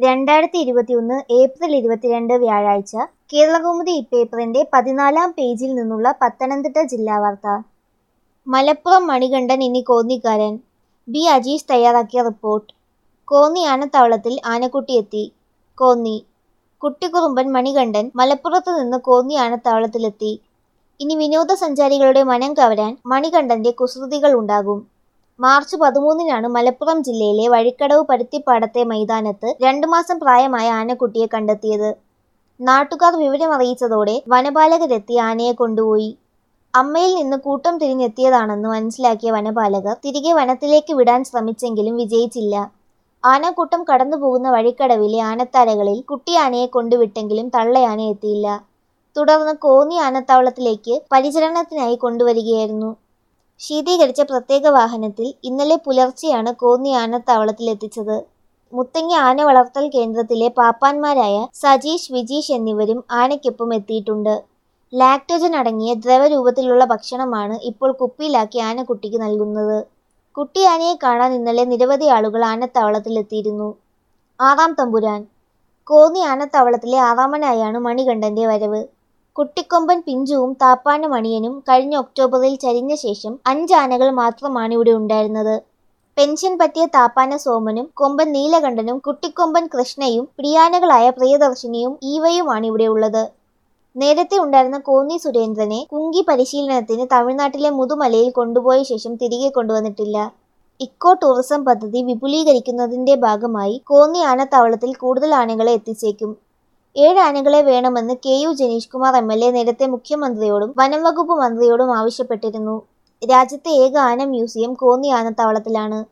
രണ്ടായിരത്തി ഇരുപത്തിയൊന്ന് ഏപ്രിൽ ഇരുപത്തിരണ്ട് വ്യാഴാഴ്ച കേരളകൗമുദി ഇപ്പേപ്പറിന്റെ പതിനാലാം പേജിൽ നിന്നുള്ള പത്തനംതിട്ട ജില്ലാ വാർത്ത മലപ്പുറം മണികണ്ഠൻ ഇനി കോന്നിക്കാരൻ ബി അജീഷ് തയ്യാറാക്കിയ റിപ്പോർട്ട് കോന്നി ആനത്താവളത്തിൽ ആനക്കുട്ടിയെത്തി കോന്നി കുട്ടിക്കുറുമ്പൻ മണികണ്ഠൻ മലപ്പുറത്ത് നിന്ന് കോന്നി ആനത്താവളത്തിലെത്തി ഇനി വിനോദസഞ്ചാരികളുടെ മനം കവരാൻ മണികണ്ഠന്റെ കുസൃതികൾ ഉണ്ടാകും മാർച്ച് പതിമൂന്നിനാണ് മലപ്പുറം ജില്ലയിലെ വഴിക്കടവ് പരുത്തിപ്പാടത്തെ മൈതാനത്ത് രണ്ടു മാസം പ്രായമായ ആനക്കുട്ടിയെ കണ്ടെത്തിയത് നാട്ടുകാർ വിവരമറിയിച്ചതോടെ വനപാലകരെത്തി ആനയെ കൊണ്ടുപോയി അമ്മയിൽ നിന്ന് കൂട്ടം തിരിഞ്ഞെത്തിയതാണെന്ന് മനസ്സിലാക്കിയ വനപാലകർ തിരികെ വനത്തിലേക്ക് വിടാൻ ശ്രമിച്ചെങ്കിലും വിജയിച്ചില്ല ആനക്കൂട്ടം കടന്നുപോകുന്ന വഴിക്കടവിലെ ആനത്താരകളിൽ കുട്ടിയാനയെ കൊണ്ടുവിട്ടെങ്കിലും തള്ളയാന എത്തിയില്ല തുടർന്ന് കോന്നി ആനത്താവളത്തിലേക്ക് പരിചരണത്തിനായി കൊണ്ടുവരികയായിരുന്നു ശീതീകരിച്ച പ്രത്യേക വാഹനത്തിൽ ഇന്നലെ പുലർച്ചെയാണ് കോന്നി ആനത്താവളത്തിലെത്തിച്ചത് മുത്തങ്ങ ആന വളർത്തൽ കേന്ദ്രത്തിലെ പാപ്പാന്മാരായ സജീഷ് വിജീഷ് എന്നിവരും ആനയ്ക്കൊപ്പം എത്തിയിട്ടുണ്ട് ലാക്ടോജൻ അടങ്ങിയ ദ്രവരൂപത്തിലുള്ള ഭക്ഷണമാണ് ഇപ്പോൾ കുപ്പിയിലാക്കി ആനക്കുട്ടിക്ക് നൽകുന്നത് കുട്ടി ആനയെ കാണാൻ ഇന്നലെ നിരവധി ആളുകൾ ആനത്താവളത്തിലെത്തിയിരുന്നു ആറാം തമ്പുരാൻ കോന്നി ആനത്താവളത്തിലെ ആറാമനായാണ് മണികണ്ഠന്റെ വരവ് കുട്ടിക്കൊമ്പൻ പിഞ്ചുവും താപ്പാന മണിയനും കഴിഞ്ഞ ഒക്ടോബറിൽ ചരിഞ്ഞ ശേഷം അഞ്ച് ആനകൾ മാത്രമാണ് ഇവിടെ ഉണ്ടായിരുന്നത് പെൻഷൻ പറ്റിയ താപ്പാന സോമനും കൊമ്പൻ നീലകണ്ഠനും കുട്ടിക്കൊമ്പൻ കൃഷ്ണയും പ്രിയാനകളായ പ്രിയദർശിനിയും ഈവയുമാണ് ഇവിടെ ഉള്ളത് നേരത്തെ ഉണ്ടായിരുന്ന കോന്നി സുരേന്ദ്രനെ കുങ്കി പരിശീലനത്തിന് തമിഴ്നാട്ടിലെ മുതുമലയിൽ കൊണ്ടുപോയ ശേഷം തിരികെ കൊണ്ടുവന്നിട്ടില്ല ഇക്കോ ടൂറിസം പദ്ധതി വിപുലീകരിക്കുന്നതിന്റെ ഭാഗമായി കോന്നി ആനത്താവളത്തിൽ കൂടുതൽ ആനകളെ എത്തിച്ചേക്കും ഏഴ് ആനകളെ വേണമെന്ന് K U Janeesh Kumar M L A നേരത്തെ മുഖ്യമന്ത്രിയോടും വനം വകുപ്പ് മന്ത്രിയോടും ആവശ്യപ്പെട്ടിരുന്നു രാജ്യത്തെ ഏക ആന മ്യൂസിയം കോന്നി ആനത്താവളത്തിലാണ്